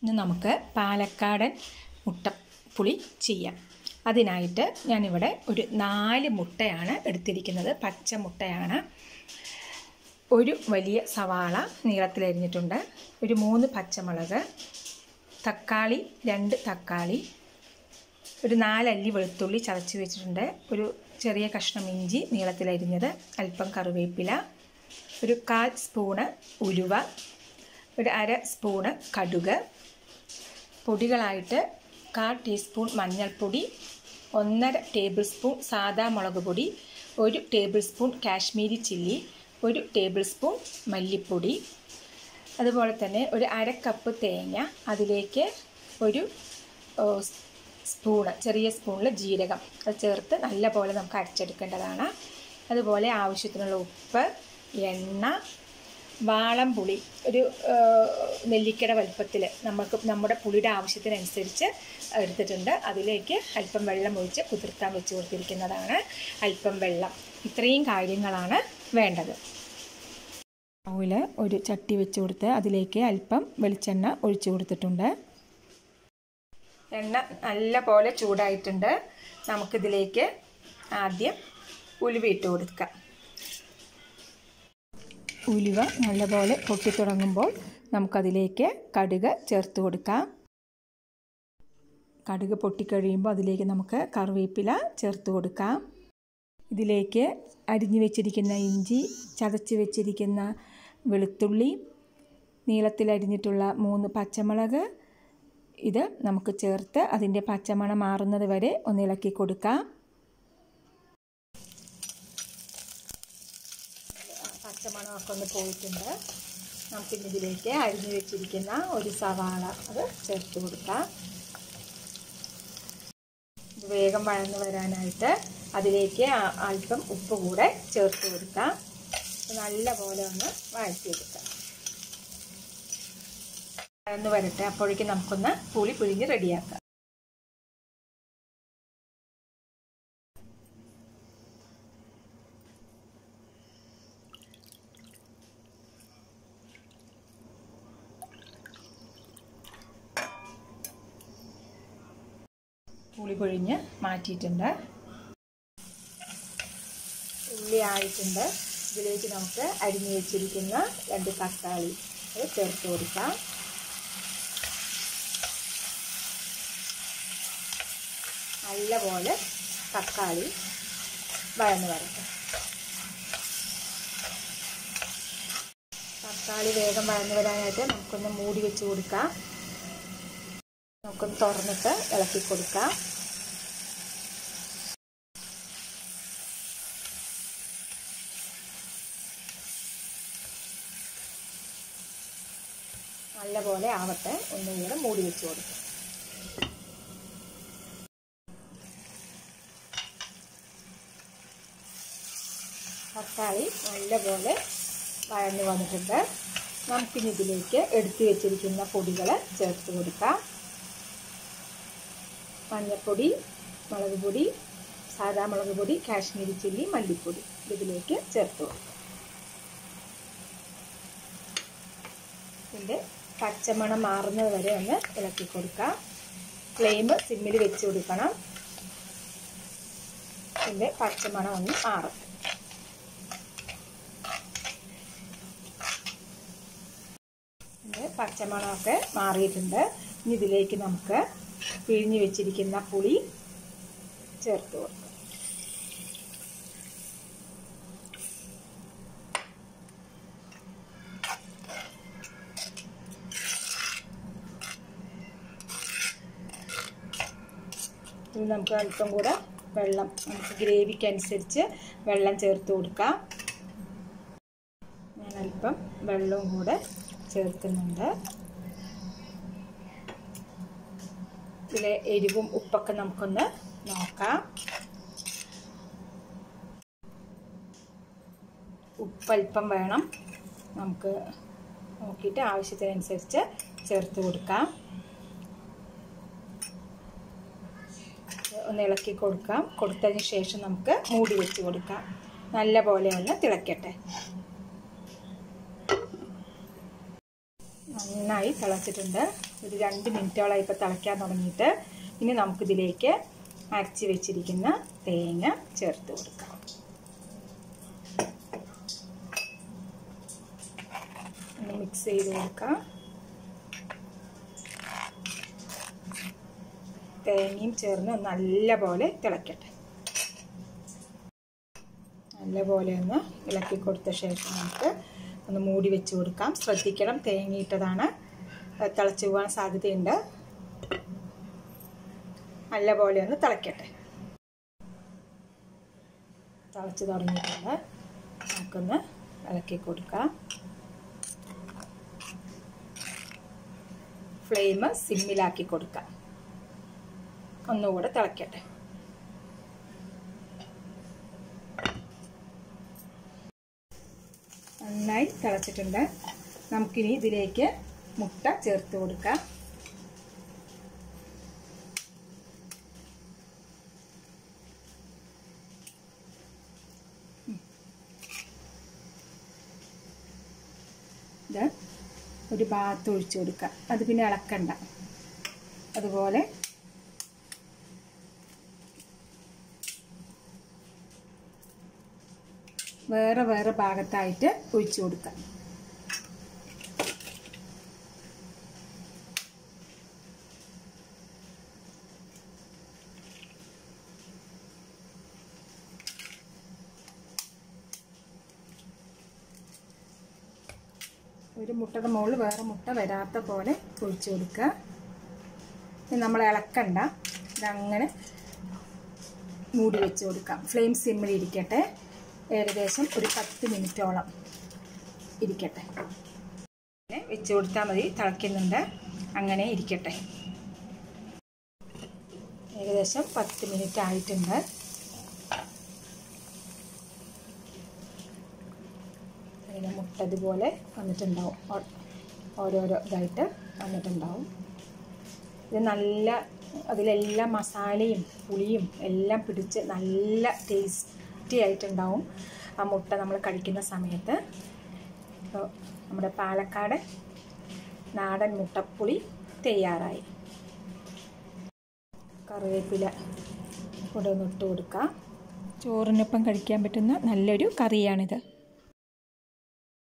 ഇന്ന് നമുക്ക് പാലക്കാടൻ മുട്ടപ്പുളി ചെയ്യാം അതിനായിട്ട് ഞാനിവിടെ ഒരു നാല് മുട്ടയാണ് എടുത്തിരിക്കുന്നത് പച്ച മുട്ടയാണ് ഒരു വലിയ സവാള നീളത്തിലരിഞ്ഞിട്ടുണ്ട് ഒരു മൂന്ന് പച്ചമുളക് തക്കാളി രണ്ട് തക്കാളി ഒരു നാലല്ലി വെളുത്തുള്ളി ചതച്ച് വെച്ചിട്ടുണ്ട് ഒരു ചെറിയ കഷ്ണം ഇഞ്ചി നീളത്തിലരിഞ്ഞത് അല്പം കറിവേപ്പില ഒരു കാൽ സ്പൂണ് ഉലുവ ഒരു അര സ്പൂണ് കടുക് പൊടികളായിട്ട് കാൽ ടീസ്പൂൺ മഞ്ഞൾപ്പൊടി ഒന്നര ടേബിൾ സ്പൂൺ സാദാ മുളക് പൊടി ഒരു ടേബിൾ സ്പൂൺ കാശ്മീരി ചില്ലി ഒരു ടേബിൾ സ്പൂൺ മല്ലിപ്പൊടി അതുപോലെ തന്നെ ഒരു അര കപ്പ് തേങ്ങ അതിലേക്ക് ഒരു സ്പൂണ് ചെറിയ സ്പൂണിൽ ജീരകം അത് ചേർത്ത് നല്ലപോലെ നമുക്ക് അരച്ചെടുക്കേണ്ടതാണ് അതുപോലെ ആവശ്യത്തിനുള്ള ഉപ്പ് എണ്ണ വാളംപുളി ഒരു നെല്ലിക്കയുടെ വലുപ്പത്തിൽ നമുക്ക് നമ്മുടെ പുളിയുടെ ആവശ്യത്തിനനുസരിച്ച് എടുത്തിട്ടുണ്ട് അതിലേക്ക് അല്പം വെള്ളം ഒഴിച്ച് കുതിർത്താൻ വെച്ച് കൊടുത്തിരിക്കുന്നതാണ് അല്പം വെള്ളം ഇത്രയും കാര്യങ്ങളാണ് വേണ്ടത് സ്റ്റൗവിൽ ഒരു ചട്ടി വെച്ച് കൊടുത്ത് അതിലേക്ക് അല്പം വെളിച്ചെണ്ണ ഒഴിച്ചു കൊടുത്തിട്ടുണ്ട് എണ്ണ നല്ല പോലെ ചൂടായിട്ടുണ്ട് നമുക്കിതിലേക്ക് ആദ്യം ഉലുവ ഇട്ട് കൊടുക്കാം ഉലുവ നല്ലപോലെ പൊട്ടിത്തുടങ്ങുമ്പോൾ നമുക്കതിലേക്ക് കടുക് ചേർത്ത് കൊടുക്കാം കടുക് പൊട്ടിക്കഴിയുമ്പോൾ അതിലേക്ക് നമുക്ക് കറിവേപ്പില ചേർത്ത് കൊടുക്കാം ഇതിലേക്ക് അരിഞ്ഞു വെച്ചിരിക്കുന്ന ഇഞ്ചി ചതച്ച് വെച്ചിരിക്കുന്ന വെളുത്തുള്ളി നീളത്തിലരിഞ്ഞിട്ടുള്ള മൂന്ന് പച്ചമുളക് ഇത് നമുക്ക് ചേർത്ത് അതിൻ്റെ പച്ചമണം മാറുന്നത് വരെ ഒന്ന് ഇളക്കി കൊടുക്കാം പച്ചമണമൊക്കെ ഒന്ന് പോയിട്ടുണ്ട് നമുക്കിനി ഇതിലേക്ക് അരിഞ്ഞു വെച്ചിരിക്കുന്ന ഒരു സവാള അത് ചേർത്ത് കൊടുക്കാം ഇത് വേഗം വഴന്നു വരാനായിട്ട് അതിലേക്ക് അല്പം ഉപ്പ് കൂടെ ചേർത്ത് കൊടുക്കാം നല്ലപോലെ ഒന്ന് വഴറ്റിയെടുക്കാം വഴന്നു വരട്ടെ അപ്പോഴേക്കും നമുക്കൊന്ന് പുളി പിഴിഞ്ഞ് റെഡിയാക്കാം പുളി പൊഴിഞ്ഞ് മാറ്റിയിട്ടുണ്ട് ഉള്ളി ആയിട്ടുണ്ട് ഇതിലേക്ക് നമുക്ക് അരിഞ്ഞു വെച്ചിരിക്കുന്ന രണ്ട് തക്കാളി അത് ചേർത്ത് കൊടുക്കാം നല്ലപോലെ തക്കാളി വഴന്ന് വരട്ടെ തക്കാളി വേഗം വഴന്ന് വരാനായിട്ട് നമുക്കൊന്ന് മൂടി വെച്ച് കൊടുക്കാം നമുക്കൊന്ന് തുറന്നിട്ട് ഇളക്കി കൊടുക്കാം നല്ലപോലെ ആവട്ടെ ഒന്നുകൂടെ മൂടി വെച്ച് കൊടുക്കും തക്കാളി നല്ലപോലെ വഴന്നു വന്നിട്ടുണ്ട് നമുക്കിനി ഇതിലേക്ക് എടുത്തു വെച്ചിരിക്കുന്ന പൊടികൾ ചേർത്ത് കൊടുക്കാം മഞ്ഞൾപ്പൊടി മുളക് പൊടി സാദാ മുളക് പൊടി കാശ്മീരി ചില്ലി മല്ലിപ്പൊടി ഇതിലേക്ക് ചേർത്ത് കൊടുക്കാം ഇതിൻ്റെ പച്ചമണം മാറുന്നത് വരെ ഒന്ന് ഇളക്കി കൊടുക്കാം ഫ്ലെയിം സിമ്മിൽ വെച്ച് കൊടുക്കണം ഇതിൻ്റെ പച്ചമണം ഒന്ന് മാറും ഇതിൻ്റെ പച്ചമണമൊക്കെ മാറിയിട്ടുണ്ട് ഇനി ഇതിലേക്ക് നമുക്ക് പിഴിഞ്ഞ് വെച്ചിരിക്കുന്ന പുളി ചേർത്ത് കൊടുക്കാം ഇനി നമുക്ക് അല്പം കൂടെ വെള്ളം നമുക്ക് ഗ്രേവിക്ക് അനുസരിച്ച് വെള്ളം ചേർത്ത് കൊടുക്കാം ഞാൻ അല്പം വെള്ളവും കൂടെ ചേർക്കുന്നുണ്ട് ഇതിലെ എരിവും ഉപ്പൊക്കെ നമുക്കൊന്ന് നോക്കാം ഉപ്പ് അല്പം വേണം നമുക്ക് നോക്കിയിട്ട് ആവശ്യത്തിനനുസരിച്ച് ചേർത്ത് കൊടുക്കാം ഒന്ന് ഇളക്കി കൊടുക്കാം കൊടുത്തതിന് ശേഷം നമുക്ക് മൂടി വെച്ച് കൊടുക്കാം നല്ല പോലെ ഒന്ന് തിളക്കട്ടെ നന്നായി തിളച്ചിട്ടുണ്ട് ഒരു രണ്ട് മിനിറ്റോളം ഇപ്പോൾ തിളയ്ക്കാൻ തുടങ്ങിയിട്ട് ഇനി നമുക്കിതിലേക്ക് അരച്ച് വെച്ചിരിക്കുന്ന തേങ്ങ ചേർത്ത് കൊടുക്കാം ഒന്ന് മിക്സ് ചെയ്ത് കൊടുക്കാം തേങ്ങയും ചേർന്ന് നല്ലപോലെ തിളക്കട്ടെ നല്ലപോലെ ഒന്ന് ഇളക്കി കൊടുത്ത ശേഷം നമുക്ക് ഒന്ന് മൂടി വെച്ച് കൊടുക്കാം ശ്രദ്ധിക്കണം തേങ്ങയിട്ടതാണ് തിളച്ച് പോകാൻ സാധ്യതയുണ്ട് നല്ലപോലെ ഒന്ന് തിളക്കട്ടെ തിളച്ച് തുടങ്ങിയിട്ടുണ്ട് നമുക്കൊന്ന് ഇളക്കി കൊടുക്കാം ഫ്ലെയിം സിമ്മിലാക്കി കൊടുക്കാം ഒന്നുകൂടെ തിളക്കട്ടെ നന്നായി തിളച്ചിട്ടുണ്ട് നമുക്കിനി ഇതിലേക്ക് മുട്ട ചേർത്ത് കൊടുക്കാം ഇത് ഒരു ഭാഗത്ത് ഒഴിച്ചു കൊടുക്കുക അത് പിന്നെ ഇളക്കണ്ട അതുപോലെ വേറെ വേറെ ഭാഗത്തായിട്ട് ഒഴിച്ചു കൊടുക്കാം ഒരു മുട്ടയുടെ മുകളിൽ വേറെ മുട്ട വരാത്ത പോലെ ഒഴിച്ചു കൊടുക്കുക ഇനി നമ്മൾ ഇളക്കണ്ട ഇതങ്ങനെ മൂടി വെച്ച് കൊടുക്കാം ഫ്ലെയിം സിമ്മിൽ ഇരിക്കട്ടെ ഏകദേശം ഒരു പത്ത് മിനിറ്റോളം ഇരിക്കട്ടെ വെച്ച് കൊടുത്താൽ മതി തിളയ്ക്കുന്നുണ്ട് അങ്ങനെ ഇരിക്കട്ടെ ഏകദേശം പത്ത് മിനിറ്റ് ആയിട്ടുണ്ട് അതിന് മുട്ട ഇതുപോലെ വന്നിട്ടുണ്ടാവും ഓരോരോ ഇതായിട്ട് വന്നിട്ടുണ്ടാവും ഇത് നല്ല അതിലെല്ലാം മസാലയും പുളിയും എല്ലാം പിടിച്ച് നല്ല ടേസ്റ്റി ആയിട്ടുണ്ടാവും ആ മുട്ട നമ്മൾ കഴിക്കുന്ന സമയത്ത് അപ്പോൾ നമ്മുടെ പാലക്കാട് നാടൻ മുട്ടപ്പുളി തയ്യാറായി കറിവേപ്പില കൂടെ ഒന്ന് ഇട്ട് കൊടുക്കാം ചോറിനൊപ്പം കഴിക്കാൻ പറ്റുന്ന നല്ലൊരു കറിയാണിത്